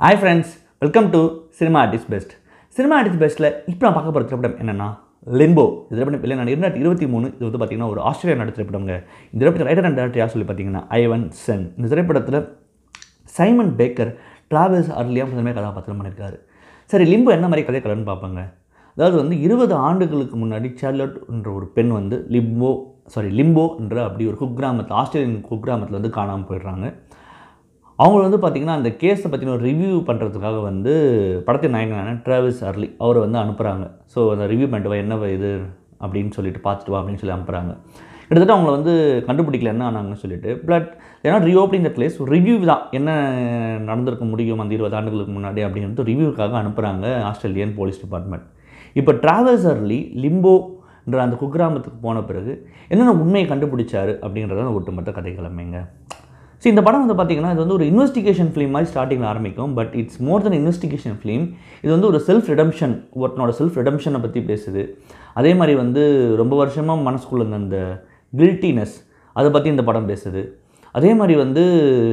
hi friends welcome to cinema artist best cinema artist பெஸ்ட்டில் இப்போ நான் பார்க்க போகிற திரைப்படம் என்னென்னா லிம்போ இந்த திரைப்படம் இல்லை நான் இரண்டாயிரத்தி இருபத்தி மூணு இது வந்து பார்த்தீங்கன்னா ஒரு ஆஸ்திரேலியா நடித்த திரைப்படங்க இந்த திரைப்படத்தில் ரைட்டர் அண்ட் டேரக்டர் யார் சொல்லி பார்த்தீங்கன்னா ஐவன் சென் இந்த திரைப்படத்தில் சைமன் பேக்கர் டிராவல்ஸ் அர்லியாக முதன்மை கதாபாத்திரம் பண்ணியிருக்காரு சரி லிம்போ என்ன மாதிரி கதை கதைன்னு பார்ப்பாங்க அதாவது வந்து இருபது ஆண்டுகளுக்கு முன்னாடி சார்லட் என்ற ஒரு பெண் வந்து லிம்போ சாரி லிம்போ என்ற அப்படி ஒரு குக்கிராமத்தில் ஆஸ்திரேலியன் குக்கிராமத்தில் வந்து காணாமல் போயிடுறாங்க அவங்க வந்து பார்த்திங்கன்னா அந்த கேஸை பற்றின ஒரு ரிவ்யூ பண்ணுறதுக்காக வந்து படத்தின் நாயகனான ட்ராவிஸ் அர்லி அவரை வந்து அனுப்புகிறாங்க ஸோ அந்த ரிவ்யூ பண்ணிட்டு வா என்ன இது அப்படின்னு சொல்லிட்டு பார்த்துட்டு வா அப்படின்னு சொல்லி அனுப்புகிறாங்க கிட்டத்தட்ட அவங்கள வந்து கண்டுபிடிக்கல என்ன ஆனாங்கன்னு சொல்லிட்டு பட் ஏன்னா ரீஓப்பனிங் த பிளேஸ் ரிவ்யூ தான் என்ன நடந்திருக்க முடியும் அந்த இருபது ஆண்டுகளுக்கு முன்னாடி அப்படின்ட்டு ரிவ்யூக்காக அனுப்புகிறாங்க ஆஸ்திரேலியன் போலீஸ் டிபார்ட்மெண்ட் இப்போ டிராவல்ஸ் அர்லி லிம்போன்ற அந்த குக்கிராமத்துக்கு போன பிறகு என்னென்ன உண்மையை கண்டுபிடிச்சாரு அப்படின்றத அந்த ஒட்டுமொத்த கதை கிளம்பிங்க ஸோ இந்த படம் வந்து பார்த்திங்கன்னா இது வந்து ஒரு இன்வெஸ்டிகேஷன் ஃபிலிம் மாதிரி ஸ்டார்டிங்கில் ஆரம்பிக்கும் but it's more then investigation film இது வந்து ஒரு செல்ஃப் ரிடம்ஷன் ஒருத்தனோட செல்ஃப் ரிடம்ஷனை பற்றி பேசுது அதே மாதிரி வந்து ரொம்ப வருஷமாக மனசுக்குள்ள இருந்த அந்த கில்ட்டினஸ் அதை பற்றி இந்த படம் பேசுது அதே மாதிரி வந்து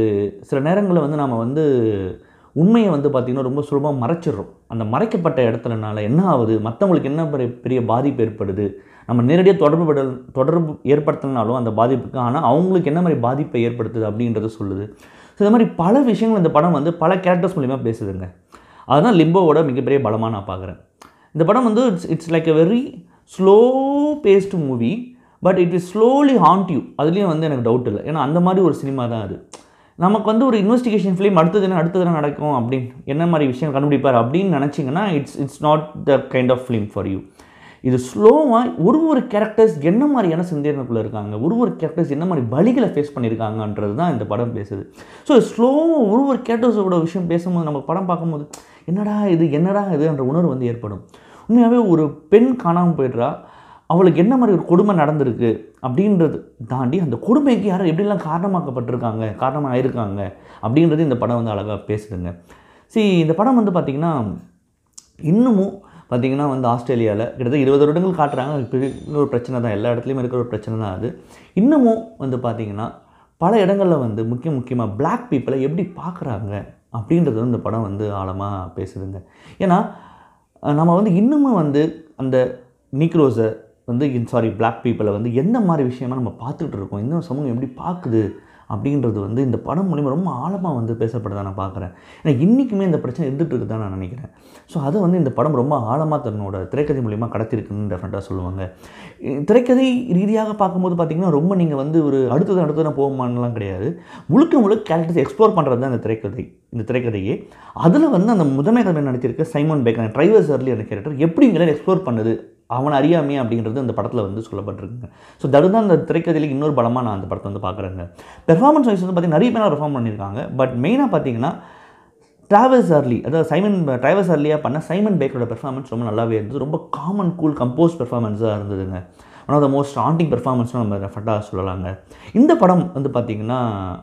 சில நேரங்களில் வந்து நாம் வந்து உண்மையை வந்து பார்த்திங்கன்னா ரொம்ப சுலபமாக மறைச்சிடுறோம் அந்த மறைக்கப்பட்ட இடத்துலனால என்ன ஆகுது மற்றவங்களுக்கு என்ன பெரிய பெரிய பாதிப்பு ஏற்படுது நம்ம நேரடியாக தொடர்பு படல் தொடர்பு ஏற்படுத்தினாலும் அந்த பாதிப்புக்கு ஆனால் அவங்களுக்கு என்ன மாதிரி பாதிப்பை ஏற்படுத்துது அப்படின்றத சொல்லுது ஸோ இந்த மாதிரி பல விஷயங்கள் இந்த படம் வந்து பல கேரக்டர்ஸ் மூலிமா பேசுதுங்க அதுதான் லிம்போவோட மிகப்பெரிய பலமாக நான் பார்க்குறேன் இந்த படம் வந்து it's it's like a very slow paced movie but it is slowly haunt you அதுலேயும் வந்து எனக்கு டவுட் இல்லை ஏன்னா அந்த மாதிரி ஒரு சினிமா தான் அது நமக்கு வந்து ஒரு இன்வெஸ்டிகேஷன் ஃபிலிம் அடுத்தது என்ன அடுத்தது என்ன நடக்கும் அப்படின்னு என்ன மாதிரி விஷயம் கண்டுபிடிப்பார் அப்படின்னு நினச்சிங்கன்னா it's it's not the kind of film for you இது ஸ்லோவாக ஒரு ஒரு கேரக்டர்ஸ் என்ன மாதிரியான சிந்தனைக்குள்ளே இருக்காங்க ஒரு ஒரு கேரக்டர்ஸ் என்ன மாதிரி வழிகளை ஃபேஸ் பண்ணியிருக்காங்கன்றது தான் இந்த படம் பேசுது ஸோ ஸ்லோவாக ஒரு ஒரு கேரக்டர்ஸோட விஷயம் பேசும்போது நம்ம படம் பார்க்கும்போது என்னடா இது என்னடா இதுன்ற உணர்வு வந்து ஏற்படும் உண்மையாகவே ஒரு பெண் காணாமல் போயிடுறா அவளுக்கு என்ன மாதிரி ஒரு கொடுமை நடந்திருக்கு அப்படின்றது தாண்டி அந்த கொடுமைக்கு யாரும் எப்படிலாம் காரணமாக்கப்பட்டிருக்காங்க காரணமாக ஆயிருக்காங்க அப்படின்றது இந்த படம் வந்து அழகாக பேசுதுங்க சி இந்த படம் வந்து பார்த்திங்கன்னா இன்னமும் பார்த்திங்கன்னா வந்து ஆஸ்திரேலியாவில் கிட்டத்தட்ட இருபது வருடங்கள் காட்டுறாங்க அது பெரிய ஒரு பிரச்சனை தான் எல்லா இடத்துலையும் இருக்கிற ஒரு பிரச்சனை தான் அது இன்னமும் வந்து பார்த்திங்கன்னா பல இடங்களில் வந்து முக்கிய முக்கியமாக பிளாக் பீப்புளை எப்படி பார்க்குறாங்க அப்படின்றது வந்து இந்த படம் வந்து ஆழமாக பேசுதுங்க ஏன்னா நம்ம வந்து இன்னமும் வந்து அந்த நீக்ரோஸை வந்து சாரி பிளாக் பீப்புளை வந்து எந்த மாதிரி விஷயமா நம்ம பார்த்துக்கிட்டு இருக்கோம் இந்த சமூகம் எப்படி பார்க்குது அப்படின்றது வந்து இந்த படம் மூலிமா ரொம்ப ஆழமாக வந்து பேசப்படுறதா நான் பார்க்குறேன் ஏன்னா இன்றைக்குமே இந்த பிரச்சனை இருந்துகிட்டு இருக்குது தான் நான் நினைக்கிறேன் ஸோ அதை வந்து இந்த படம் ரொம்ப ஆழமாக தன்னோட திரைக்கதை மூலிமா கடத்திருக்குன்னு டெஃபினட்டாக சொல்லுவாங்க திரைக்கதை ரீதியாக பார்க்கும்போது பார்த்திங்கன்னா ரொம்ப நீங்கள் வந்து ஒரு அடுத்தது அடுத்தது போகுமானலாம் கிடையாது முழுக்க முழுக்க கேரக்டர்ஸ் எக்ஸ்ப்ளோர் பண்ணுறது தான் இந்த திரைக்கதை இந்த திரைக்கதையே அதில் வந்து அந்த முதன்மை கதை நடித்திருக்க சைமன் பேக்கர் ட்ரைவர்ஸ் அர்லி அந்த கேரக்டர் எப்படிங்கிறத எக்ஸ்ப்ளோர் பண்ணுது அவன் அறியாமே அப்படின்றது அந்த படத்தில் வந்து சொல்லப்பட்டிருக்குங்க ஸோ தான் அந்த திரைக்கதையில் இன்னொரு பலமாக நான் அந்த படத்தை வந்து பார்க்குறேங்க பெர்ஃபார்மன்ஸ் வைஸ் வந்து பார்த்திங்கன்னா நிறைய பேர் பெர்ஃபார்ம் பண்ணியிருக்காங்க பட் மெயினாக பார்த்தீங்கன்னா ட்ராவல்ஸ் அர்லி அதாவது சைமன் ட்ராவல்ஸ் அர்லியாக பண்ண சைமன் பேக்கரோட பெர்ஃபார்மன்ஸ் ரொம்ப நல்லாவே இருந்தது ரொம்ப காமன் கூல் கம்போஸ் பெர்ஃபார்மன்ஸாக இருந்ததுங்க one of the most haunting பெர்ஃபார்மன்ஸ்னு நம்ம ரெஃபர்ட்டாக சொல்லலாங்க இந்த படம் வந்து பார்த்திங்கன்னா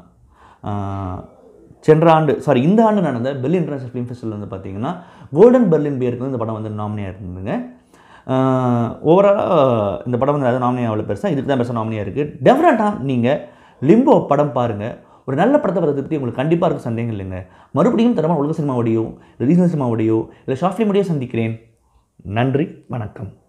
சென்ற ஆண்டு சாரி இந்த ஆண்டு நடந்த பெர்லின் இன்டர்நேஷனல் ஃபிலிம் ஃபெஸ்டிவல் வந்து பார்த்திங்கன்னா கோல்டன் பெர்லின் பியருக்கு வந்து இந்த படம் வந்து நாமினியாக இருந்ததுங்க ஓவராலாக இந்த படம் வந்து அது நாமினியாக அவ்வளோ பெருசாக இதுக்கு தான் பெருசாக நாமினியாக இருக்குது டெஃபினட்டாக நீங்கள் லிம்போ படம் பாருங்கள் ஒரு நல்ல படத்தை பற்றி பற்றி உங்களுக்கு கண்டிப்பாக இருக்க சந்தேகம் இல்லைங்க மறுபடியும் தரமாக உலக சினிமாவோடையோ ரீசனல் சினிமாவோடையோ இல்லை ஷார்ட் ஃபிலிமோடையோ சந்திக்கிறேன் நன்றி வணக்கம்